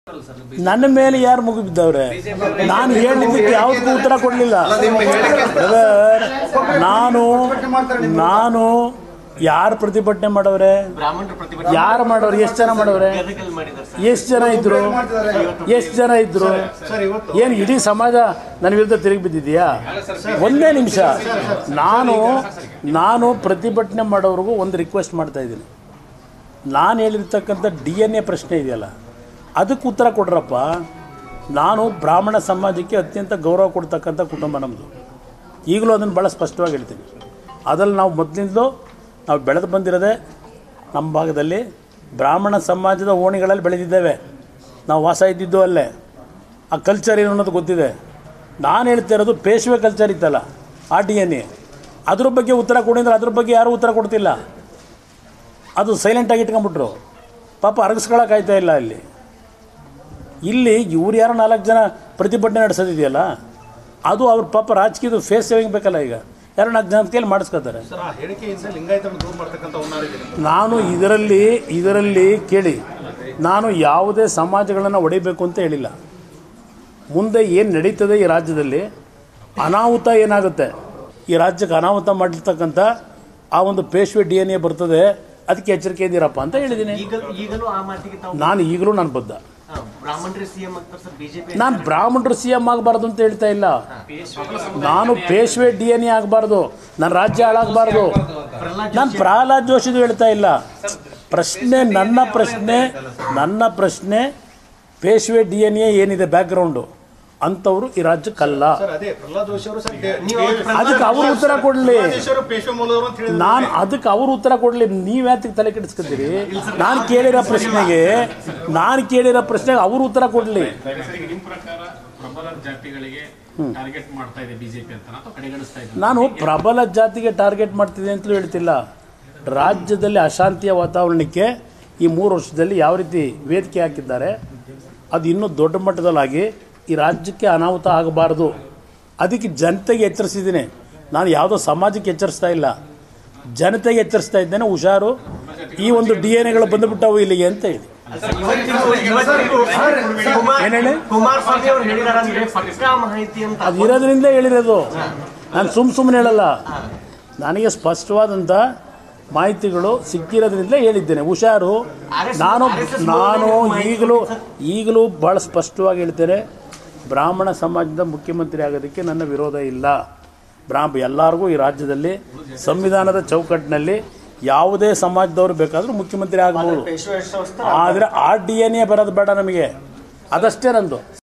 ನನ್ನ ಮೇಲೆ ಯಾರು ಮುಗಿ ಬಿದ್ದವ್ರೆ ನಾನು ಹೇಳಿದ್ದಕ್ಕೆ ಯಾವುದಕ್ಕೂ ಉತ್ತರ ಕೊಡಲಿಲ್ಲ ನಾನು ನಾನು ಯಾರು ಪ್ರತಿಭಟನೆ ಮಾಡವ್ರೆ ಬ್ರಾಹ್ಮಣರು ಪ್ರತಿಭಟನೆ ಯಾರು ಮಾಡವ್ರೆ ಎಷ್ಟು ಜನ ಮಾಡವ್ರೆ ಗದಗಲ್ಲಿ ಮಾಡಿದ್ದಾರೆ ಸರ್ ಎಷ್ಟು ಜನ ಇದ್ರು ಎಷ್ಟು ಜನ ಇದ್ರು ಏನು ಇಡೀ ಸಮಾಜ ನನ್ನ ವಿರುದ್ಧ ತಿರುಗಿ ಬಿದ್ದಿದೆಯಾ ಒಂದೇ ನಿಮಿಷ ನಾನು ನಾನು ಪ್ರತಿಭಟನೆ ಮಾಡೋವ್ರಿಗೂ ಒಂದು ರಿಕ್ವೆಸ್ಟ್ ಮಾಡ್ತಾ ಇದ್ದೀನಿ ನಾನು ಹೇಳಿರ್ತಕ್ಕಂಥ ಡಿ ಎನ್ ಎ ಪ್ರಶ್ನೆ ಇದೆಯಲ್ಲ ಅದಕ್ಕೆ ಉತ್ತರ ಕೊಡ್ರಪ್ಪ ನಾನು ಬ್ರಾಹ್ಮಣ ಸಮಾಜಕ್ಕೆ ಅತ್ಯಂತ ಗೌರವ ಕೊಡ್ತಕ್ಕಂಥ ಕುಟುಂಬ ನಮ್ಮದು ಈಗಲೂ ಅದನ್ನು ಭಾಳ ಸ್ಪಷ್ಟವಾಗಿ ಹೇಳ್ತೀನಿ ಅದ್ರಲ್ಲಿ ನಾವು ಮೊದಲಿಂದಲೂ ನಾವು ಬೆಳೆದು ಬಂದಿರೋದೇ ನಮ್ಮ ಭಾಗದಲ್ಲಿ ಬ್ರಾಹ್ಮಣ ಸಮಾಜದ ಓಣಿಗಳಲ್ಲಿ ಬೆಳೆದಿದ್ದೇವೆ ನಾವು ವಾಸ ಇದ್ದಿದ್ದು ಅಲ್ಲೇ ಆ ಕಲ್ಚರ್ ಏನು ಅನ್ನೋದು ಗೊತ್ತಿದೆ ನಾನು ಹೇಳ್ತಾ ಇರೋದು ಪೇಶ್ವೆ ಕಲ್ಚರ್ ಇತ್ತಲ್ಲ ಆ ಡಿ ಎನ್ ಎ ಅದ್ರ ಬಗ್ಗೆ ಉತ್ತರ ಕೊಡಿದ್ರೆ ಅದ್ರ ಬಗ್ಗೆ ಯಾರೂ ಉತ್ತರ ಕೊಡ್ತಿಲ್ಲ ಅದು ಸೈಲೆಂಟಾಗಿ ಇಟ್ಕೊಂಡ್ಬಿಟ್ರು ಪಾಪ ಅರಗಿಸ್ಕೊಳಕ್ಕಾಯ್ತಾ ಇಲ್ಲ ಅಲ್ಲಿ ಇಲ್ಲಿ ಇವ್ರು ಯಾರೋ ನಾಲ್ಕು ಜನ ಪ್ರತಿಭಟನೆ ನಡೆಸೋದಿದೆಯಲ್ಲ ಅದು ಅವ್ರ ಪಾಪ ರಾಜಕೀಯದ ಫೇಸ್ ಸೇವಿಂಗ್ ಬೇಕಲ್ಲ ಈಗ ಯಾರೋ ನಾಲ್ಕು ಜನ ಕೈಯಲ್ಲಿ ಮಾಡಿಸ್ಕೋತಾರೆ ಸರ್ ಆ ಹೇಳಿಕೆಯಿಂದ ಲಿಂಗಾಯತನ ದೂರ ಮಾಡ್ತಕ್ಕಂಥ ಹುನ್ನಾರಿದೆ ನಾನು ಇದರಲ್ಲಿ ಇದರಲ್ಲಿ ಕೇಳಿ ನಾನು ಯಾವುದೇ ಸಮಾಜಗಳನ್ನು ಒಡಿಬೇಕು ಅಂತ ಹೇಳಿಲ್ಲ ಮುಂದೆ ಏನು ನಡೀತದೆ ಈ ರಾಜ್ಯದಲ್ಲಿ ಅನಾಹುತ ಏನಾಗುತ್ತೆ ಈ ರಾಜ್ಯಕ್ಕೆ ಅನಾಹುತ ಮಾಡಿರ್ತಕ್ಕಂಥ ಆ ಒಂದು ಪೇಶ್ವೆ ಡಿ ಎನ್ ಎ ಬರ್ತದೆ ಅದಕ್ಕೆ ಎಚ್ಚರಿಕೆ ಇದ್ದೀರಪ್ಪ ಅಂತ ಹೇಳಿದ್ದೀನಿ ಈಗ ಈಗಲೂ ಆ ಮಾತಿಗೆ ತಾವು ನಾನು ಈಗಲೂ ನಾನು ಬದ್ಧ ಆ, ಬ್ರಾಹ್ಮಣರೇ ಸಿಎಂ ಆಗ್ತಾರೆ ಸರ್ ಬಿಜೆಪಿ ನಾನು ಬ್ರಾಹ್ಮಣರು ಸಿ ಎಂ ಆಗಬಾರ್ದು ಅಂತ ಹೇಳ್ತಾ ಇಲ್ಲ ನಾನು ಪೇಶ್ವೆ ಡಿ ಎನ್ ಎ ಆಗಬಾರ್ದು ನನ್ನ ರಾಜ್ಯ ಹಾಳಾಗಬಾರ್ದು ನಾನು ಪ್ರಹ್ಲಾದ್ ಜೋಶಿದು ಹೇಳ್ತಾ ಇಲ್ಲ ಪ್ರಶ್ನೆ ನನ್ನ ಪ್ರಶ್ನೆ ನನ್ನ ಪ್ರಶ್ನೆ ಪೇಶ್ವೆ ಡಿ ಎನ್ ಎ ಏನಿದೆ ಬ್ಯಾಕ್ಗ್ರೌಂಡು ಅಂಥವ್ರು ಈ ರಾಜ್ಯಕ್ಕಲ್ಲ ಸರ್ ಅದೇ ಪ್ರಹ್ಲಾದ್ ಜೋಶಿ ಅವರು ಸರ್ ನೀವು ಅದಕ್ಕೆ ಅವರು ಉತ್ತರ ಕೊಡಲಿ ಅವರು ಪೇಶ್ವೆ ಮೂಲದವರು ಅಂತ ಹೇಳಿದ್ರು ನಾನು ಅದಕ್ಕೆ ಅವರು ಉತ್ತರ ಕೊಡಲಿ ನೀವು ಯಾತಕ್ಕೆ ತಲೆ ಕೆಡಿಸ್ಕೊತೀರಿ ನಾನು ಕೇಳಿರೋ ಪ್ರಶ್ನೆಗೆ ನಾನು ಕೇಳಿರೋ ಪ್ರಶ್ನೆಗೆ ಅವರು ಉತ್ತರ ಕೊಡಲಿ ಸರ್, ಈಗ ನಿಮ್ ಪ್ರಕಾರ ಪ್ರಬಲ ಜಾತಿಗಳಿಗೆ ಟಾರ್ಗೆಟ್ ಮಾಡ್ತಾ ಇದೆ ಬಿಜೆಪಿ ಅಂತ ಅಥವಾ ಕಡೆಗಣಿಸ್ತಾ ಇದೆ ನಾನು ಪ್ರಬಲ ಜಾತಿಗೆ ಟಾರ್ಗೆಟ್ ಮಾಡ್ತಿದ್ದೆ ಅಂತಲೂ ಹೇಳ್ತಿಲ್ಲ ರಾಜ್ಯದಲ್ಲಿ ಅಶಾಂತಿಯ ವಾತಾವರಣಕ್ಕೆ ಈ ಮೂರು ವರ್ಷದಲ್ಲಿ ಯಾವ ರೀತಿ ವೇದಿಕೆ ಹಾಕಿದ್ದಾರೆ ಅದು ಇನ್ನೂ ದೊಡ್ಡ ಮಟ್ಟದಲ್ಲಾಗಿ ಈ ರಾಜ್ಯಕ್ಕೆ ಅನಾಹುತ ಆಗಬಾರ್ದು ಅದಕ್ಕೆ ಜನತೆಗೆ ಎಚ್ಚರಿಸಿದ್ದೀನಿ ನಾನು ಯಾವುದೋ ಸಮಾಜಕ್ಕೆ ಎಚ್ಚರಿಸ್ತಾ ಇಲ್ಲ ಜನತೆಗೆ ಎಚ್ಚರಿಸ್ತಾ ಇದ್ದೇನೆ ಹುಷಾರು ಈ ಒಂದು ಡಿ ಎನ್ ಎಗಳು ಬಂದುಬಿಟ್ಟವು ಇಲ್ಲಿಗೆ ಅಂತ ಹೇಳಿ ಏನ್ ಹೇಳಿ? ಕುಮಾರಸ್ವಾಮಿ ಅವರು ಹೇಳಿದಾರಂದ್ರೆ ಪಕ್ಕಾ ಮಾಹಿತಿ ಅಂತ ಅದು ಇರೋದ್ರಿಂದ ಹೇಳಿರೋದು ನಾನು ಸುಮ್ಮ ಸುಮ್ಮನೆ ಹೇಳಲ್ಲ ನನಗೆ ಸ್ಪಷ್ಟವಾದಂಥ ಮಾಹಿತಿಗಳು ಸಿಕ್ಕಿರೋದ್ರಿಂದ ಹೇಳಿದ್ದೇನೆ ಹುಷಾರು ನಾನು ನಾನು ಈಗಲೂ ಈಗಲೂ ಭಾಳ ಸ್ಪಷ್ಟವಾಗಿ ಹೇಳ್ತೇನೆ ಬ್ರಾಹ್ಮಣ ಸಮಾಜದ ಮುಖ್ಯಮಂತ್ರಿ ಆಗೋದಕ್ಕೆ ನನ್ನ ವಿರೋಧ ಇಲ್ಲ ಬ್ರಾಹ್ಮ ಎಲ್ಲರಿಗೂ ಈ ರಾಜ್ಯದಲ್ಲಿ ಸಂವಿಧಾನದ ಚೌಕಟ್ಟಿನಲ್ಲಿ ಯಾವುದೇ ಸಮಾಜದವರು ಬೇಕಾದರೂ ಮುಖ್ಯಮಂತ್ರಿ ಆಗಬಹುದು ಆದರೆ ಆ ಡಿ ಎನ್ ಎ ಬರೋದು ಬೇಡ ನಮಗೆ ಅದಷ್ಟೇ ನಂದು